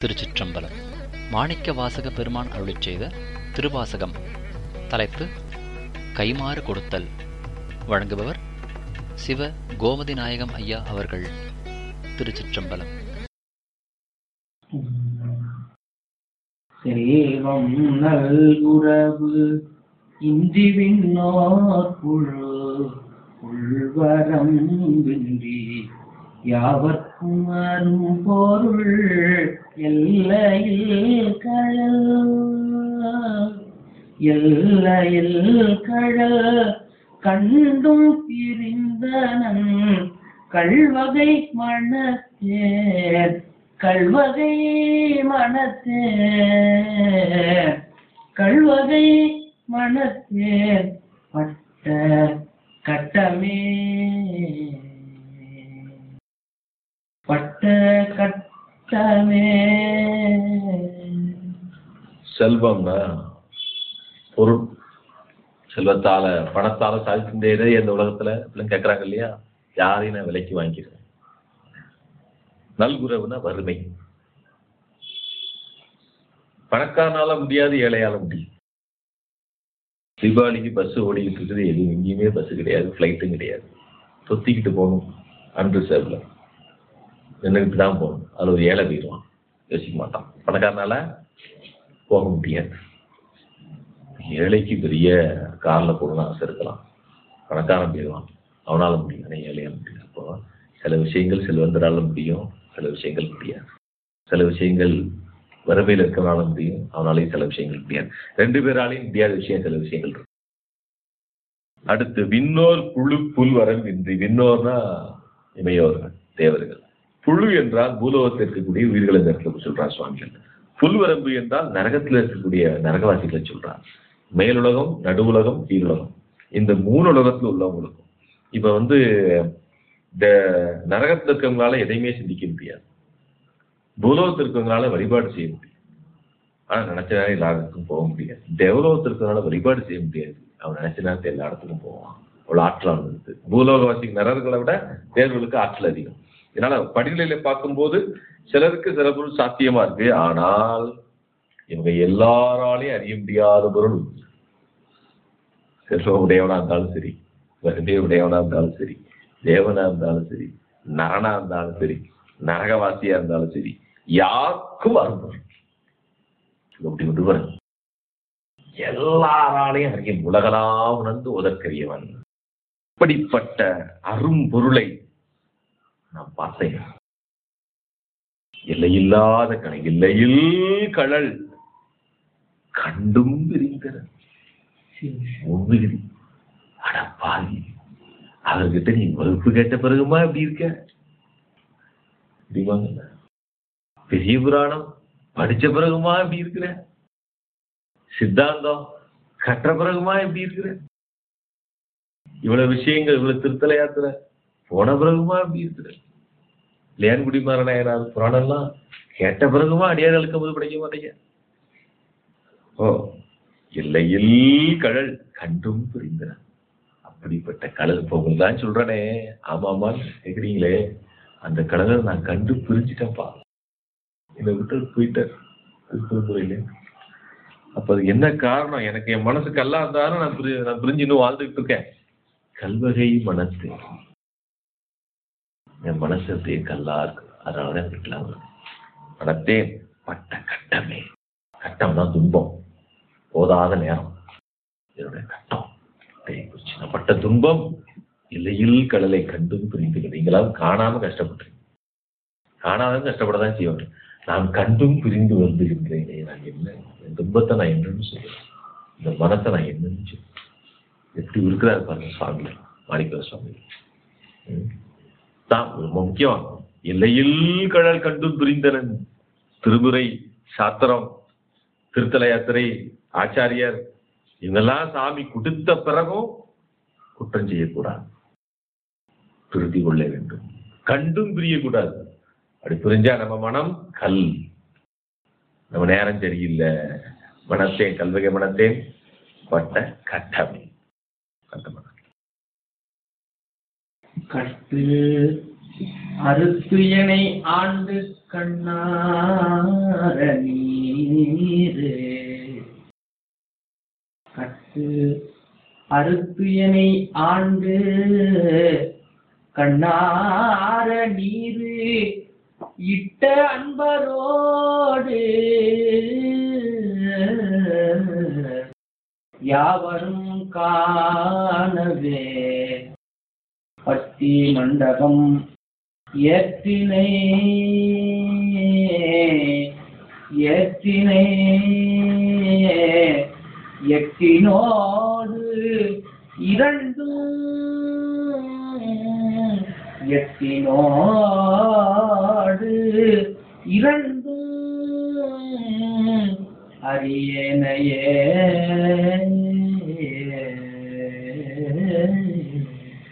திருச்சிற்றம்பலம் மாணிக்க வாசக பெருமான் அருளிச் செய்த திருவாசகம் தலைப்பு கைமாறு கொடுத்தல் வழங்குபவர் சிவ கோமதி நாயகம் ஐயா அவர்கள் திருச்சிற்றம்பலம் செல்வம் நல்குறவு இன்றி விண்ணோர் புழு உள்வரம் வின்றி யாவர்க்கும் அரும் பொருள் எல்லையில் கழல் எல்லையில் கழல் கண்டும் பிரிந்தனன் கல்வகை மனத்தேர் கல்வகை மனத்தேர் கல்வகை மனத்தேர் பட்ட கட்டமே பட்ட கட்டமே செல்வம்னா பொருள் செல்வத்தால பணத்தால சாதிக்கின்றே இந்த உலகத்துல அப்படின்னு கேக்குறாங்க இல்லையா யாரையும் நான் விலைக்கு வாங்கிக்கிறேன் நல்குறவுனா வறுமை பணக்காரனால முடியாது ஏழையால முடியும் தீபாவளிக்கு பஸ் ஓடிக்கிட்டு இருக்குது எதுவும் எங்கேயுமே பஸ் கிடையாது ஃப்ளைட்டும் கிடையாது தொத்திக்கிட்டு போகணும் அன்ரிசர்வ்ல நின்றுக்கிட்டு தான் போகணும் அதுல ஒரு ஏழை போயிடுவான் யோசிக்க மாட்டான் பணக்காரனால போக முடியாது ஏழைக்கு பெரிய காரில் போகணும்னு ஆசை இருக்கலாம் பணக்காரன் போயிடுவான் அவனால முடியும் ஆனால் ஏழையால முடியும் அப்போ சில விஷயங்கள் செல்வந்தரால முடியும் சில விஷயங்கள் முடியாது சில விஷயங்கள் வறுமையில் இருக்கிறனால முடியும் அவனாலையும் சில விஷயங்கள் முடியாது ரெண்டு பேராலையும் முடியாத விஷயம் சில விஷயங்கள் இருக்கு அடுத்து விண்ணோர் புழு புல் வரம்பின்றி விண்ணோர்னா இமையோர்கள் தேவர்கள் புழு என்றால் பூலோகத்தில் இருக்கக்கூடிய உயிர்களை இந்த இடத்துல சொல்றார் சுவாமிகள் புல்வரம்பு என்றால் நரகத்தில் இருக்கக்கூடிய நரகவாசிகளை சொல்றார் மேலுலகம் நடுவுலகம் கீழுலகம் இந்த மூணு உலகத்துல உள்ளவங்களுக்கும் இப்ப வந்து இந்த நரகத்தில் இருக்கவங்களால எதையுமே சிந்திக்க முடியாது பூலோகத்தில் இருக்கவங்களால வழிபாடு செய்ய முடியும் ஆனா நினைச்ச நேரம் எல்லா இடத்துக்கும் போக முடியாது தேவலோகத்தில் இருக்கவங்களால வழிபாடு செய்ய முடியாது அவன் நினைச்ச நேரத்தில் எல்லா இடத்துக்கும் போவான் அவ்வளவு ஆற்றல் இருக்கு பூலோகவாசி நரர்களை விட தேர்வுகளுக்கு ஆற்றல் அதிகம் இதனால படிநிலையில பார்க்கும்போது சிலருக்கு சில பொருள் சாத்தியமா இருக்கு ஆனால் இவங்க எல்லாராலையும் அறிய முடியாத பொருள் செல்வ உடையவனா இருந்தாலும் சரி வறுமை உடையவனா இருந்தாலும் சரி தேவனா இருந்தாலும் சரி நரனா இருந்தாலும் சரி நரகவாசியா இருந்தாலும் சரி யாருக்கும் அரும்பொருள் அப்படி விடுவன் எல்லாராலையும் அறிய உலகலாம் உணர்ந்து உதற்கரியவன் இப்படிப்பட்ட அரும்பொருளை நான் பார்த்தேன் எல்லையில்லாத கணை எல்லையில் கடல் கண்டும் பிரிந்தன உண்மையில் அடப்பாவி அவர்கிட்ட நீ வகுப்பு கேட்ட பிறகுமா எப்படி இருக்க தெரியுமாங்க பெரிய புராணம் படிச்ச பிறகுமா எப்படி இருக்கிற சித்தாந்தம் கற்ற பிறகுமா எப்படி இருக்கிற இவ்வளவு விஷயங்கள் இவ்வளவு திருத்தல யாத்திரை போன பிறகுமா எப்படி இருக்கிற லேன்குடி மாறனாயனார் புராணம்லாம் கேட்ட பிறகுமா அடியார் அழுக்கும் படிக்க மாட்டேங்க ஓ இல்லையில் கடல் கண்டும் புரிந்தார் அப்படிப்பட்ட கடல் இப்போ உங்களுக்கு தான் சொல்றேனே ஆமாமான்னு கேக்குறீங்களே அந்த கடலை நான் கண்டு புரிஞ்சிட்டேன்ப்பா என்னை விட்டு போயிட்டார் திருப்பூர்ல அப்ப அது என்ன காரணம் எனக்கு என் மனசு கல்லா இருந்தாலும் நான் புரி நான் புரிஞ்சு இன்னும் வாழ்ந்துகிட்டு இருக்கேன் கல்வகை மனசு என் மனசு அப்படியே கல்லா இருக்கு அதனாலதான் இருக்கலாம் மனத்தேன் பட்ட கட்டமே கட்டம்னா துன்பம் போதாத நேரம் என்னுடைய கட்டம் குறிச்சு நான் பட்ட துன்பம் இல்லையில் கடலை கண்டும் புரிந்து நீங்களாம் காணாம கஷ்டப்பட்டுறீங்க காணாத கஷ்டப்படதான் செய்வாங்க நான் கண்டும் பிரிந்து வருந்துகின்றேனே நான் என்ன என் துன்பத்தை நான் என்னன்னு சொல்லுவேன் இந்த மனத்தை நான் என்னன்னு சொல்லுவேன் எப்படி இருக்கிறாரு பாருங்க சுவாமி மாணிக்க சுவாமி தான் ரொம்ப முக்கியம் எல்லையில் கடல் கண்டும் பிரிந்தனன் திருமுறை சாத்திரம் திருத்தல யாத்திரை ஆச்சாரியர் இவங்கெல்லாம் சாமி கொடுத்த பிறகும் குற்றம் செய்யக்கூடாது திருத்தி கொள்ள வேண்டும் கண்டும் பிரியக்கூடாது அப்படி புரிஞ்சா நம்ம மனம் கல் நம்ம நேரம் சரியில்லை மனத்தேன் கல்வகை மனத்தேன் பட்ட கட்டமை கட்ட மனம் கட்டு அறுத்துயனை ஆண்டு கண்ணார நீரே கட்டு அறுத்துயனை ஆண்டு கண்ணார நீரு இட்ட அன்பரோடு யாவரும் காணவே பட்டி மண்டபம் ஏற்றினை ஏற்றினை எட்டினோடு இரண்டு எட்டினோடு இரண்டு அரியனையே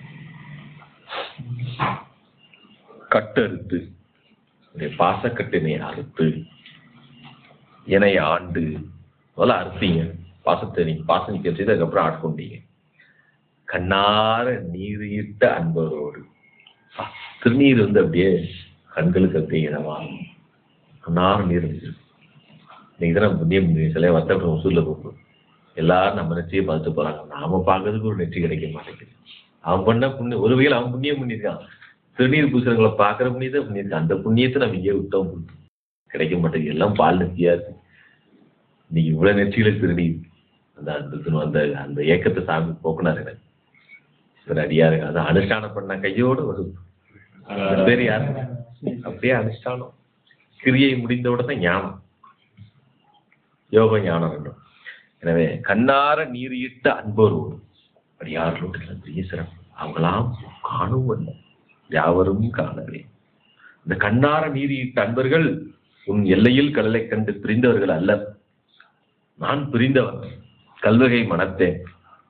கட்டறுத்து உன்னுடைய பாசக்கட்டினை அறுத்து என்னை ஆண்டு முதல்ல அறுத்தீங்க பாசத்தை நீங்க பாசம் நிக்க செய்து அதுக்கப்புறம் ஆட்கொண்டீங்க கண்ணார நீரிட்ட அன்பரோடு ஆ, திருநீர் வந்து அப்படியே கண்களுக்கு அப்படியே இடமா கண்ணார நீர் இருந்துச்சு இன்னைக்கு தான் புண்ணியம் சில வர்த்தகம் வசூலில் போகும் எல்லாரும் நம்ம நெற்றியை பார்த்து போறாங்க நாம பார்க்கறதுக்கு ஒரு நெற்றி கிடைக்க மாட்டேங்குது அவன் பண்ண புண்ணியம் ஒருவேளை அவன் புண்ணியம் பண்ணியிருக்கான் திருநீர் பூசணங்களை பார்க்குற புண்ணியத்தை பண்ணியிருக்கான் அந்த புண்ணியத்தை நம்ம இங்கே விட்டோம் கிடைக்க மாட்டேங்குது எல்லாம் பால் நெத்தியா இருக்கு இன்னைக்கு இவ்வளவு நெற்றியில திருநீர் அந்த அந்த அந்த அந்த ஏக்கத்தை சாமி போக்குனார் எனக்கு ஒரு அடியாரு அது அனுஷ்டானம் பண்ண கையோட ஒரு அந்த பேர் யாரு அப்படியே அனுஷ்டானம் கிரியை முடிந்தவுட தான் ஞானம் யோக ஞானம் ரெண்டும் எனவே கண்ணார நீரிட்ட அன்பரோடு அடியார்களோடு பெரிய சிறப்பு அவங்களாம் காணும் அல்ல யாவரும் காணவே இந்த கண்ணார நீரிட்ட அன்பர்கள் உன் எல்லையில் கடலை கண்டு பிரிந்தவர்கள் அல்ல நான் பிரிந்தவன் கல்வகை மனத்தேன்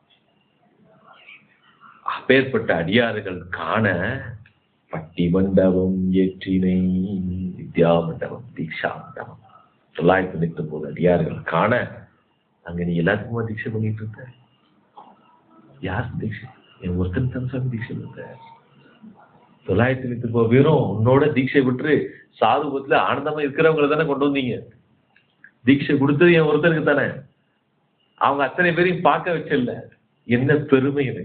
அப்பேற்பட்ட அடியார்கள் காண பட்டி மண்டபம் ஏற்றினை வித்யா மண்டபம் தீக்ஷா மண்டபம் தொள்ளாயிரத்தி தொண்ணூத்தி ஒன்பது அடியார்கள் காண அங்க நீ எல்லாத்துக்குமா தீட்சை பண்ணிட்டு இருந்த யார் தீட்சை என் ஒருத்தன் தான் சாமி தீட்சை இருந்த தொள்ளாயிரத்தி தொண்ணூத்தி ஒன்பது பேரும் உன்னோட தீட்சை விட்டு சாதுபத்துல ஆனந்தமா இருக்கிறவங்கள தானே கொண்டு வந்தீங்க தீட்சை கொடுத்தது என் ஒருத்தனுக்கு தானே அவங்க அத்தனை பேரையும் பார்க்க வச்சல என்ன பெருமை இது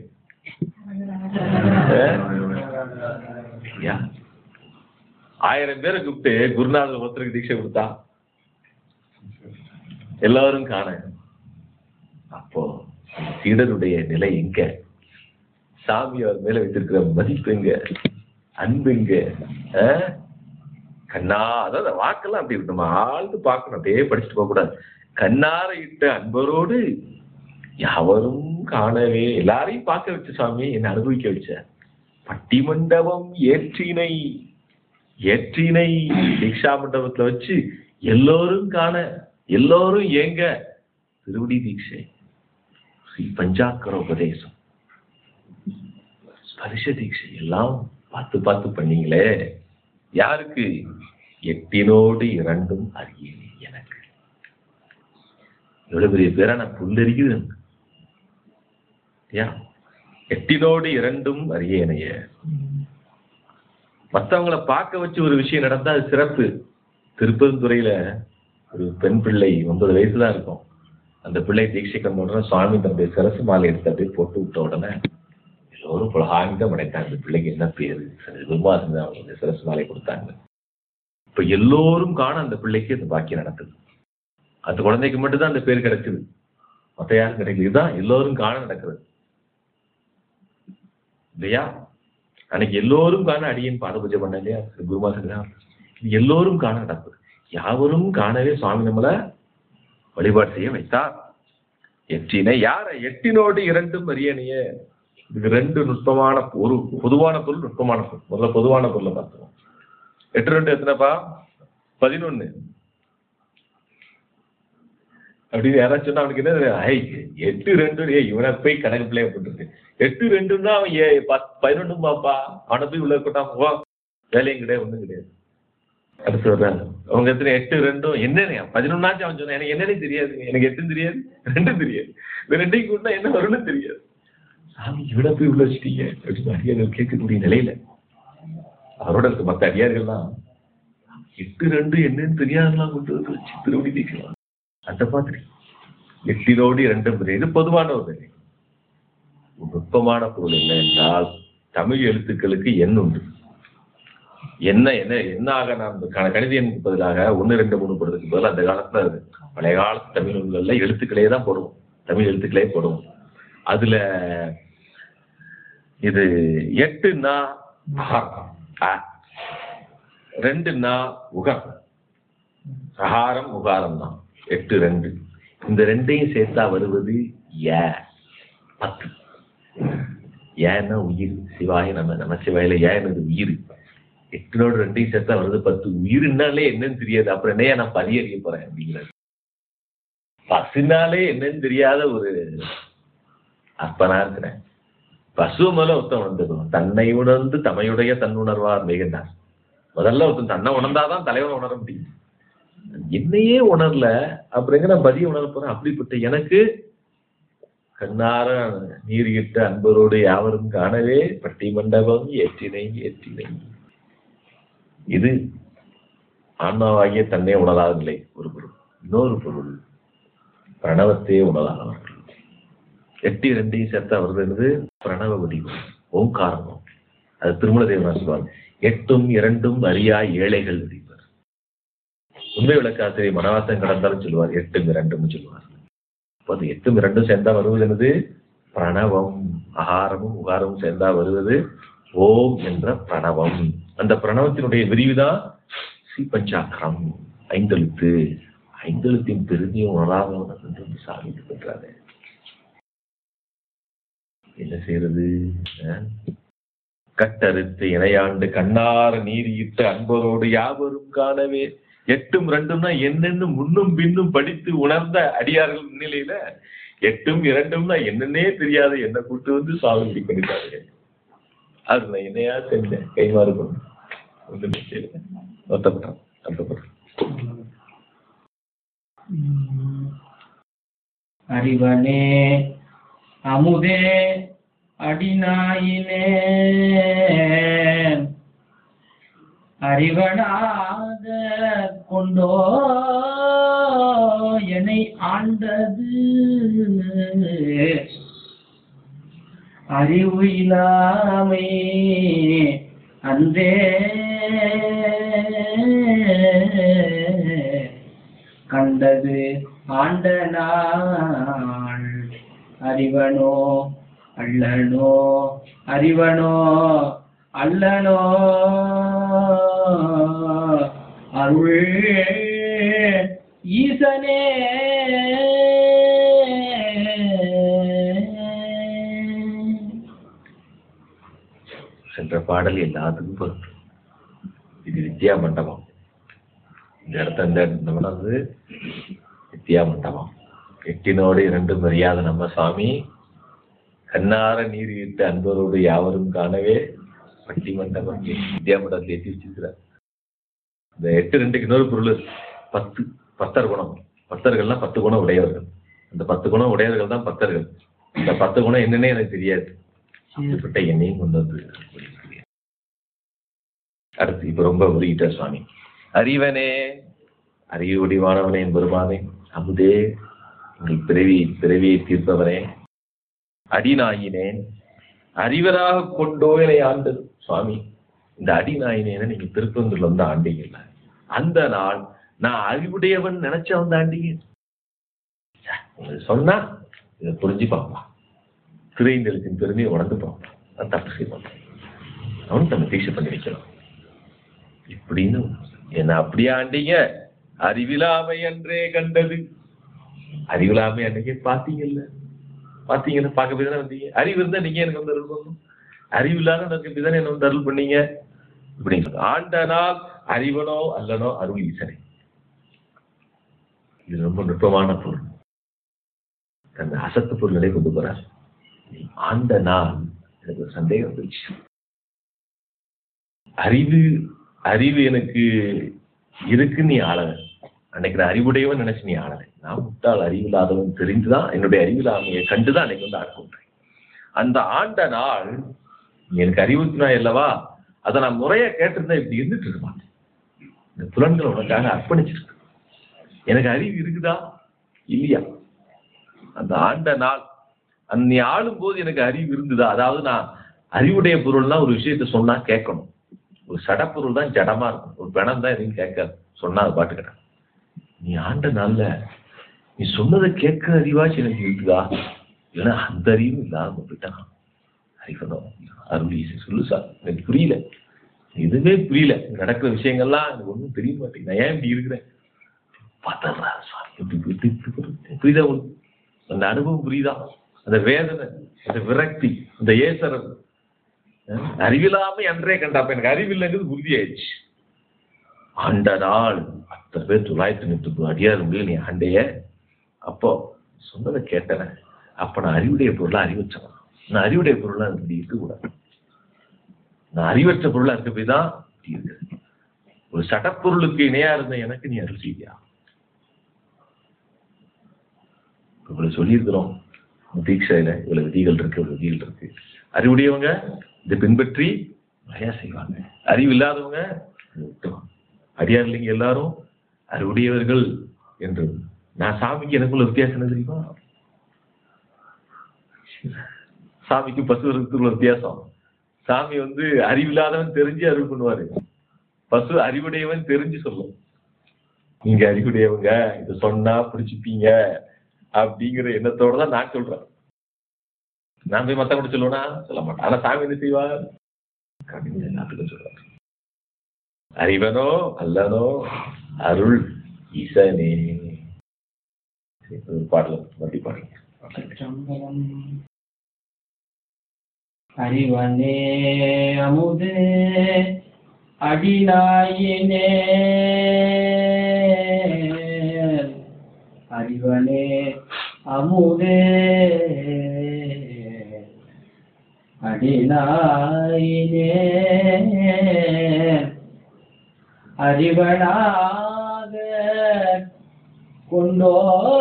யா. ஆயிரம் பேரை கூப்பிட்டு குருநாதர் ஒருத்தருக்கு தீட்சை கொடுத்தா எல்லாரும் காண அப்போ அந்த சீடனுடைய நிலை எங்க சாமி அவர் மேல வைத்திருக்கிற மதிப்பு எங்க அன்பு எங்க ஆ? கண்ணா அதாவது வாக்கெல்லாம் அப்படி நம்ம ஆழ்ந்து பார்க்கணும் அப்படியே படிச்சுட்டு போக கூடாது கண்ணார இட்ட அன்பரோடு யாவரும் காணவே எல்லாரையும் பார்க்க வச்ச சாமி என்னை அனுபவிக்க வச்ச பட்டி மண்டபம் ஏற்றினை ஏற்றினை தீக்ஷா மண்டபத்துல வச்சு எல்லோரும் காண எல்லோரும் ஏங்க திருவடி தீட்சை ஸ்ரீ பஞ்சாக்கர உபதேசம் ஸ்பரிச தீட்சை எல்லாம் பார்த்து பார்த்து பண்ணீங்களே யாருக்கு எட்டினோடு இரண்டும் அறியேனே எனக்கு எவ்வளவு பெரிய பேரா நான் புல்லறிக்குது யா எட்டினோடு இரண்டும் அறியேனைய மத்தவங்கள பார்க்க வச்சு ஒரு விஷயம் நடந்தா அது சிறப்பு திருப்பெருந்துறையில ஒரு பெண் பிள்ளை ஒன்பது வயசு தான் இருக்கும் அந்த பிள்ளை தீட்சை கண்ட உடனே சுவாமி தன்னுடைய சரசு மாலை எடுத்து அப்படியே போட்டு விட்ட உடனே எல்லோரும் புலகாமிதம் அடைத்தாங்க இந்த பிள்ளைக்கு என்ன பேரு விரும்பா இருந்து அவங்க இந்த சரசு மாலை கொடுத்தாங்க இப்ப எல்லோரும் காண அந்த பிள்ளைக்கு அந்த பாக்கியம் நடக்குது அந்த குழந்தைக்கு மட்டும்தான் அந்த பேர் கிடைக்குது மத்த யாரும் கிடைக்கல இதுதான் எல்லோரும் காண நடக்குது இல்லையா அன்னைக்கு எல்லோரும் காண அடியேன் பாத பூஜை பண்ண இல்லையா குருமாசன் எல்லோரும் காண நடக்குது யாவரும் காணவே சுவாமி நம்மள வழிபாடு செய்ய வைத்தார் எட்டினை யார எட்டினோடு இரண்டும் அரியணைய இது ரெண்டு நுட்பமான ஒரு பொதுவான பொருள் நுட்பமான பொருள் முதல்ல பொதுவான பொருளை பார்த்துருவோம் எட்டு ரெண்டு எத்தனைப்பா பதினொன்னு அப்படின்னு யாராச்சும் சொன்னா அவனுக்கு என்ன ஐ எட்டு ரெண்டு ஏய் இவனை போய் கணக்கு பிள்ளைய போட்டுருக்கு எட்டு ரெண்டுன்னா அவன் ஏ பத் பதினொன்றும் பாப்பா அவனை போய் உள்ள இருக்கட்டான் போ வேலையும் கிடையாது ஒண்ணும் கிடையாது அடுத்து வர்றாங்க அவங்க எத்தனை எட்டு ரெண்டும் என்னன்னு பதினொன்னாச்சும் அவன் சொன்னான் எனக்கு என்னன்னே தெரியாது எனக்கு எட்டும் தெரியாது ரெண்டும் தெரியாது இந்த ரெண்டையும் கூட்டினா என்ன வரும்னு தெரியாது சாமி இவனை போய் உள்ள வச்சிட்டீங்க அப்படின்னு அடியார்கள் கேட்கக்கூடிய நிலையில அவரோட இருக்க மற்ற அடியார்கள்லாம் எட்டு ரெண்டு என்னன்னு தெரியாதெல்லாம் கொண்டு வந்து வச்சு திருவடி தீக்கலாம் அந்த மாதிரி எட்டினோடு இரண்டும் பிரிவு. இது பொதுவான ஒரு நிலை ஒரு நுட்பமான பொருள் என்ன என்றால் தமிழ் எழுத்துக்களுக்கு எண் உண்டு என்ன என்ன என்ன ஆக நாம் இந்த கண- கணித எண்ணுக்கு பதிலாக ஒன்று ரெண்டு மூணு போடுறதுக்கு பதிலாக அந்த காலத்துல அது பழைய காலத்து தமிழ் நூல்கள்ல எழுத்துக்களே தான் போடுவோம் தமிழ் எழுத்துக்களே போடுவோம் அதுல இது எட்டுன்னா அ. ரெண்டுன்னா உகம் சகாரம் உகாரம் தான் எட்டு ரெண்டு இந்த ரெண்டையும் சேர்த்தா வருவது ஏ பத்து ஏன்னா உயிர் சிவாய நம்ம நம்ம சிவாயில ஏன்னது உயிர் எட்டுனோடு ரெண்டையும் சேர்த்தா வருது பத்து உயிர்னாலே என்னன்னு தெரியாது அப்புறம் என்னையா நான் பரியறிய போறேன் அப்படிங்கிறது பசுனாலே என்னன்னு தெரியாத ஒரு அற்பனா இருக்கிறேன் பசு முதல்ல ஒருத்தன் உணர்ந்துக்கணும் தன்னை உணர்ந்து தமையுடைய தன் உணர்வார் மிகுந்தார் முதல்ல ஒருத்தன் தன்னை உணர்ந்தாதான் தலைவனை உணர முடியும் என்னையே உணரல அப்புறம் எங்க நான் பதிய உணர போறேன் அப்படிப்பட்ட எனக்கு கண்ணார நீர்கிட்ட அன்பரோடு யாவரும் காணவே பட்டி மண்டபம் ஏற்றினை ஏற்றினை இது ஆன்மாவாகிய தன்னை உணராத நிலை ஒரு பொருள் இன்னொரு பொருள் பிரணவத்தையே உணராதவர்கள் எட்டு ரெண்டையும் சேர்த்தா வருது பிரணவ வடிவம் ஓங்காரமும் அது திருமல தேவனா சொல்வார் எட்டும் இரண்டும் அறியா ஏழைகள் அறிவர் உண்மை விளக்காசிரியர் மனவாசம் கடந்தாலும் சொல்லுவார் எட்டும் இரண்டும் சொல்லுவார் அப்போ அது எட்டும் இரண்டும் சேர்ந்தா வருவது என்னது பிரணவம் அகாரமும் உகாரமும் சேர்ந்தா வருவது ஓம் என்ற பிரணவம் அந்த பிரணவத்தினுடைய விரிவுதான் சி பஞ்சாக்கரம் ஐந்தெழுத்து ஐந்தெழுத்தின் பெருமையும் உணராதவன் என்று சாதித்து பெற்றாரு என்ன செய்யறது அஹ்? கட்டறுத்து இணையாண்டு கண்ணார நீரியிட்டு அன்பரோடு யாவரும் காணவே எட்டும் ரெண்டும்னா என்னன்னு முன்னும் பின்னும் படித்து உணர்ந்த அடியார்கள் முன்னிலையில எட்டும் இரண்டும்னா என்னன்னே தெரியாத என்ன கூட்டு வந்து சாமி இப்படி பண்ணிட்டாங்க அது நான் என்னையா செஞ்சேன் கைமாறு கொண்டு ஒன்றுமே செய்யல வருத்தப்பட்டான் வருத்தப்பட்டான் அறிவனே அமுதே அடிநாயினே அறிவனாக கொண்டோ என்னை ஆண்டது அறிவு இல்லாமை அன்றே கண்டது ஆண்ட நாள் அறிவனோ அள்ளனோ அறிவனோ அல்லனோ அருள் ஈசனே சென்ற பாடல் எல்லாத்துக்கும் பொருள் இது வித்யா மண்டபம் இந்த இடத்த இந்த இந்த இடம் வந்து வித்யா மண்டபம் எட்டினோடு இரண்டு மரியாதை நம்ம சுவாமி கண்ணார நீர் இட்டு அன்பரோடு யாவரும் காணவே பட்டி மண்டபம் வித்யா மண்டபத்தில் ஏற்றி வச்சிருக்கிறார் இந்த எட்டு ரெண்டுக்கு இன்னொரு பொருள் பத்து பத்தர் குணம் பத்தர்கள்னா பத்து குணம் உடையவர்கள் அந்த பத்து குணம் உடையவர்கள் தான் பத்தர்கள் இந்த பத்து குணம் என்னன்னே எனக்கு தெரியாது அப்படிப்பட்ட என்னையும் கொண்டு வந்து முடிக்கிறேன். அடுத்து இப்ப ரொம்ப உருகிட்டார் சுவாமி அறிவனே அறிவு வடிவானவனே என் பெருமானே அமுதே உங்கள் பிறவி பிறவியை தீர்ப்பவனே அடிநாயினேன் அறிவராக கொண்டோ என்னை ஆண்டது சுவாமி இந்த அடிநாயினேன நீங்க திருப்பந்தூர்ல வந்து ஆண்டீங்கல்ல அந்த நாள் நான் அறிவுடையவன் நினைச்ச வந்து ஆண்டீங்க ச்சே, உங்களுக்கு சொன்னா இதை புரிஞ்சு பார்ப்பான் திரைந்தெழுத்தின் பெருமையை உணர்ந்து பார்ப்பான் அது தப்பு செய்வான் அவன் தன்னை தீட்சை பண்ணி வைக்கலாம் இப்படின்னு என்ன அப்படியே ஆண்டீங்க அறிவிலாமை அன்றே கண்டது அறிவிலாமை அன்னைக்கு பார்த்தீங்கல்ல பார்த்தீங்கல்ல பார்க்க போய் தானே வந்தீங்க அறிவு இருந்தா நீங்க எனக்கு வந்து அருள் பண்ணணும் அறிவு இல்லாத எனக்கு இப்படி தானே என்ன வந்து அருள் பண்ணீங்க இப்படின்னு சொல்லுங்க. ஆண்ட நாள் அறிவனோ அல்லனோ அருள் ஈசனை இது ரொம்ப நுட்பமான பொருள் அந்த அசத்து பொருளை கொண்டு போறார் நீ ஆண்ட நாள் எனக்கு ஒரு சந்தேகம் வந்துச்சு அறிவு அறிவு எனக்கு இருக்கு நீ ஆளல அன்னைக்கு நான் அறிவுடையவன் நினைச்சு நீ ஆளலை நான் முட்டாள் அறிவில்லாதவன் தெரிந்துதான் என்னுடைய அறிவில்லாமையை கண்டுதான் அன்னைக்கு வந்து ஆட்கொண்டேன் அந்த ஆண்ட நாள் நீ எனக்கு அறிவுத்தினாய் அல்லவா அதை நான் முறையா கேட்டிருந்தா இப்படி இருந்துட்டு இருக்க மாட்டேன் இந்த புலன்களை உனக்காக அர்ப்பணிச்சிருக்கு எனக்கு அறிவு இருக்குதா இல்லையா அந்த ஆண்ட நாள் அந்த நீ ஆளும் போது எனக்கு அறிவு இருந்ததா அதாவது நான் அறிவுடைய பொருள்னா ஒரு விஷயத்த சொன்னா கேட்கணும் ஒரு சடப்பொருள் தான் ஜடமா இருக்கும் ஒரு பிணம் தான் எதையும் கேட்காது சொன்னா அது பாட்டுக்கிறேன் நீ ஆண்ட நாள்ல நீ சொன்னதை கேட்க அறிவாச்சு எனக்கு இருக்குதா இல்லைன்னா அந்த அறிவும் இல்லாம போயிட்டான் அறிவனும் அருள் ஈசை சொல்லு சார் எனக்கு புரியல எதுவுமே புரியல இங்க நடக்கிற விஷயங்கள்லாம் எனக்கு ஒன்றும் தெரிய மாட்டேங்குது நான் ஏன் இப்படி இருக்கிறேன் பதறா சாமி எப்படி இப்படி இப்படி இப்படி. புரியுதா உங்களுக்கு அந்த அனுபவம் புரியுதா அந்த வேதனை அந்த விரக்தி அந்த ஏசரம் அஹ், அறிவில்லாம அன்றே கண்டாப்ப எனக்கு அறிவில்லைங்கிறது உறுதியாயிடுச்சு ஆண்ட நாள் அத்தனை பேர் தொள்ளாயிரத்தி தொண்ணூத்தி அடியார் முடியல நீ ஆண்டைய அப்போ சொன்னதை கேட்டன அப்ப நான் அறிவுடைய பொருளா அறிவச்சவன் நான் அறிவுடைய பொருளா இப்படி இருக்கக்கூடாது நான் அறிவற்ற பொருளா இருக்க போய் தான் இப்படி இருக்கு ஒரு சடப்பொருளுக்கு இணையா இருந்த எனக்கு நீ அருள் செய்தியா இவ்வளவு சொல்லியிருக்கிறோம் தீட்சையில இவ்வளவு விதிகள் இருக்கு இவ்வளவு விதிகள் இருக்கு அறிவுடையவங்க இதை பின்பற்றி நிறையா செய்வாங்க அறிவு இல்லாதவங்க அதை விட்டுருவாங்க அடியார் இல்லைங்க எல்லாரும் அறிவுடையவர்கள் என்று நான் சாமிக்கு எனக்குள்ள வித்தியாசம் என்ன தெரியுமா சாமிக்கு பசுவருக்கு வித்தியாசம் சாமி வந்து அறிவில்லாதவன் தெரிஞ்சு அருள் பண்ணுவாரு பசு அறிவுடையவன் தெரிஞ்சு சொல்லும் நீங்க அறிவுடையவங்க இதை சொன்னா பிடிச்சிப்பீங்க அப்படிங்கிற எண்ணத்தோட தான் நான் சொல்றேன் நான் போய் மத்தவங்க சொல்லுவேனா சொல்ல மாட்டேன் ஆனா சாமி என்ன செய்வார் கவிஞர் எல்லாத்துக்கும் சொல்றாரு அறிவனோ அல்லனோ அருள் ஈசனே சரி, ஒரு பாடல மறுபடி பாடுங்க சிற்றம்பலம். அறிவனே அமுதே அடிநாயினே அறிவனே அமுதே அடிநாயினே அறிவனாக கொண்டோ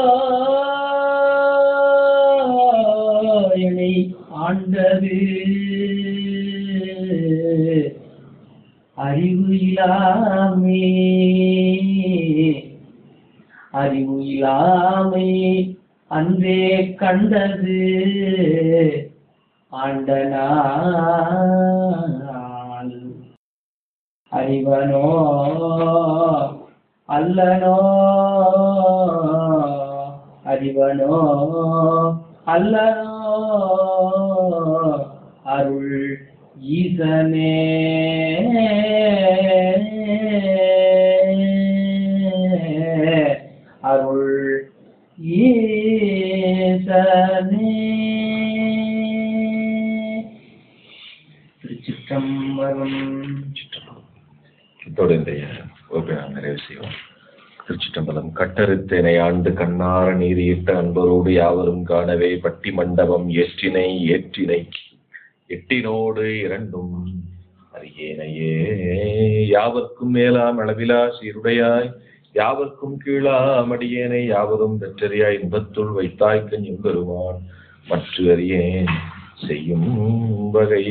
என்னை ஆண்டது அறிவு இல்லாமே அறிவு இல்லாமை அன்றே கண்டது ஆண்டனால் அறிவனோ அல்லனோ அறிவனோ அல்லனோ அருள் ஈசனே அருள் ஈசனே திருச்சிற்றம்பலம் இதோட இன்றைய வகுப்பை நாம் நிறைவு செய்வோம் திருச்சிட்டம்பலம் கட்டறுத்தனை ஆண்டு கண்ணார நீதியிட்ட அன்பரோடு யாவரும் காணவே பட்டி மண்டபம் ஏற்றினை ஏற்றினை எட்டினோடு இரண்டும் அறியேனையே யாவர்க்கும் மேலாம் அளவிலா சீருடையாய் யாவர்க்கும் கீழாம் அடியேனை யாவரும் பெற்றறியாய் இன்பத்துள் வைத்தாய் கண் எம்பெருமான் மற்ற அறியேன் செய்யும் வகை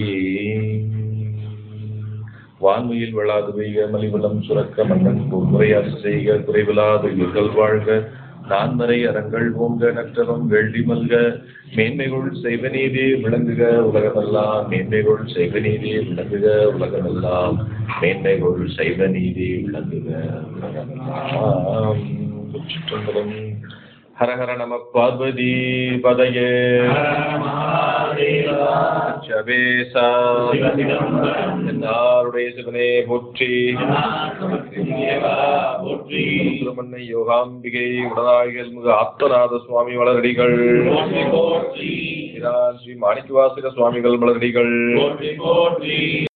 வான்மையில் விழாது பெய்க மலிவளம் சுரக்க மன்னன் முறையாசு செய்க குறைவிலாது உயிர்கள் வாழ்க நான்மறை அறங்கள் ஓங்க நற்றவம் வெள்ளி மல்க மேன்மைகள் செய்வ நீதி விளங்குக உலகமெல்லாம் மேன்மைகள் செய்வ நீதி விளங்குக உலகமெல்லாம் மேன்மைகள் செய்வ நீதி விளங்குக உலகமெல்லாம் சுற்றம்பலம் ஹர ஹர நம பார்வதி பதையே சபேசா எல்லாருடைய சிவனே போற்றி சுப்பிரமணிய யோகாம்பிகை உடனாகிகள் மிக ஆப்தநாத சுவாமி வளரடிகள் ஸ்ரீ மாணிக்கவாசக சுவாமிகள் மலரடிகள்